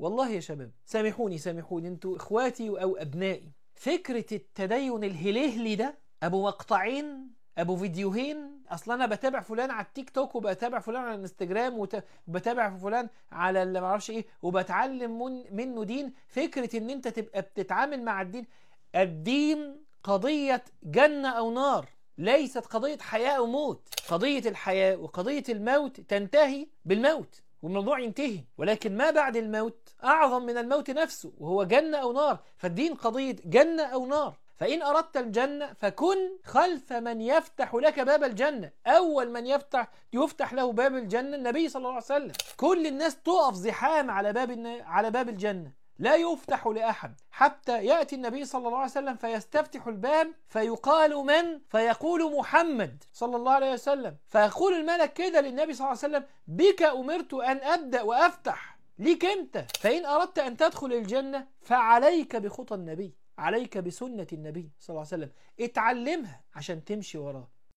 والله يا شباب سامحوني سامحوني انتوا اخواتي او ابنائي فكرة التدين الهلهلي ده ابو مقطعين ابو فيديوهين اصلا انا بتابع فلان على التيك توك وبتابع فلان على الانستجرام وت- وبتابع فلان على اللي معرفش ايه وبتعلم من منه دين فكرة ان انت تبقى بتتعامل مع الدين الدين قضية جنة او نار ليست قضية حياة او موت قضية الحياة وقضية الموت تنتهي بالموت والموضوع ينتهي ولكن ما بعد الموت أعظم من الموت نفسه وهو جنة أو نار فالدين قضية جنة أو نار فإن أردت الجنة فكن خلف من يفتح لك باب الجنة أول من يفتح يفتح له باب الجنة النبي صلى الله عليه وسلم كل الناس تقف زحام على باب الن- على باب الجنة لا يفتح لأحد حتى يأتي النبي صلى الله عليه وسلم فيستفتح الباب فيقال من فيقول محمد صلى الله عليه وسلم فيقول الملك كده للنبي صلى الله عليه وسلم بك أمرت أن أبدأ وأفتح ليك أنت فإن أردت أن تدخل الجنة فعليك بخطى النبي عليك بسنة النبي صلى الله عليه وسلم اتعلمها عشان تمشي وراه